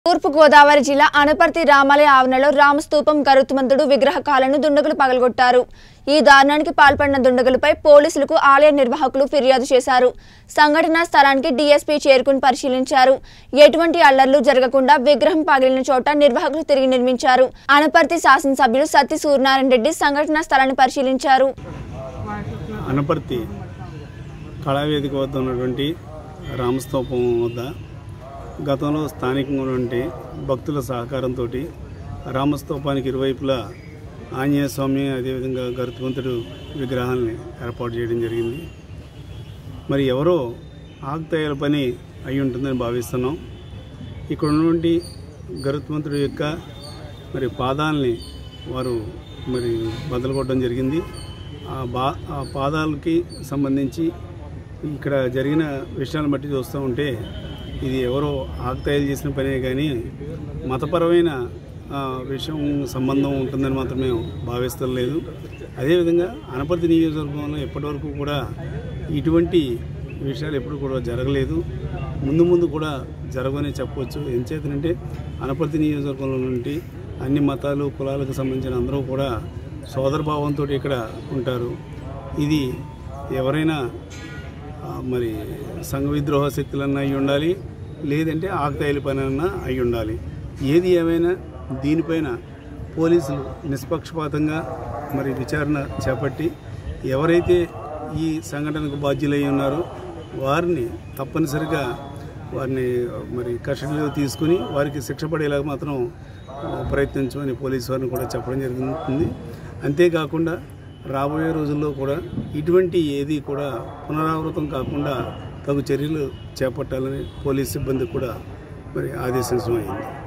తూర్పు గోదావరి జిల్లా అనపర్తి రామాలయ ఆవరణలో రామస్తూపం గరుత్మంతుడు విగ్రహకాలను దుండగులు పగలగొట్టారు ఈ దారుణానికి పాల్పడిన దుండగులపై పోలీసులకు ఆలయ నిర్వాహకులు ఫిర్యాదు చేశారు సంఘటనా స్థలానికి డీఎస్పీ చేరుకుని పరిశీలించారు ఎటువంటి అల్లర్లు జరగకుండా విగ్రహం పగిలిన చోట నిర్వాహకులు తిరిగి నిర్మించారు అనపర్తి శాసనసభ్యులు సత్తి సూర్యనారాయణ రెడ్డి సంఘటనా స్థలాన్ని పరిశీలించారు అనపర్తి కళావేదిక వద్ద ఉన్నటువంటి రామస్తూపం వద్ద గతంలో స్థానికంగా ఉన్నటువంటి భక్తుల సహకారంతో రామస్తూపానికి ఇరువైపులా ఆంజనేయ స్వామి అదేవిధంగా గరుత్మంతుడు విగ్రహాలని ఏర్పాటు చేయడం జరిగింది మరి ఎవరో ఆగ్తాయాల పని అయి ఉంటుందని భావిస్తున్నాం ఇక్కడ ఉన్నటువంటి గరుత్మంతుడి యొక్క మరి పాదాలని వారు మరి బదలగొట్టడం జరిగింది ఆ బా ఆ పాదాలకి సంబంధించి ఇక్కడ జరిగిన విషయాలను బట్టి చూస్తూ ఉంటే ఇది ఎవరో ఆక్తాయిలు చేసిన పనే కానీ మతపరమైన ఆ, విషయం సంబంధం ఉంటుందని మాత్రం మేము భావిస్తలేదు అదేవిధంగా అనపర్తి నియోజకవర్గంలో ఇప్పటివరకు కూడా ఇటువంటి విషయాలు ఎప్పుడు కూడా జరగలేదు ముందు ముందు కూడా జరగని చెప్పవచ్చు ఎంచేతనంటే అనపర్తి నియోజకవర్గంలో నుండి అన్ని మతాలు కులాలకు సంబంధించిన అందరూ కూడా సోదరభావంతో ఇక్కడ ఉంటారు ఇది ఎవరైనా ఆ, మరి సంఘ విద్రోహ శక్తులన్నా అయి ఉండాలి లేదంటే ఆకతాయిల పని అన్నా అయి ఉండాలి ఏది ఏమైనా దీనిపైన పోలీసులు నిష్పక్షపాతంగా మరి విచారణ చేపట్టి ఎవరైతే ఈ సంఘటనకు బాధ్యులై ఉన్నారో వారిని తప్పనిసరిగా వారిని మరి కస్టడీలో తీసుకుని వారికి శిక్ష పడేలాగా మాత్రం ఆ, ప్రయత్నించమని పోలీసు వారిని కూడా చెప్పడం జరుగుతుంది అంతేకాకుండా రాబోయే రోజుల్లో కూడా ఇటువంటి ఏది కూడా పునరావృతం కాకుండా తగు చర్యలు చేపట్టాలని పోలీస్ సిబ్బంది కూడా మరి ఆదేశించడం అయింది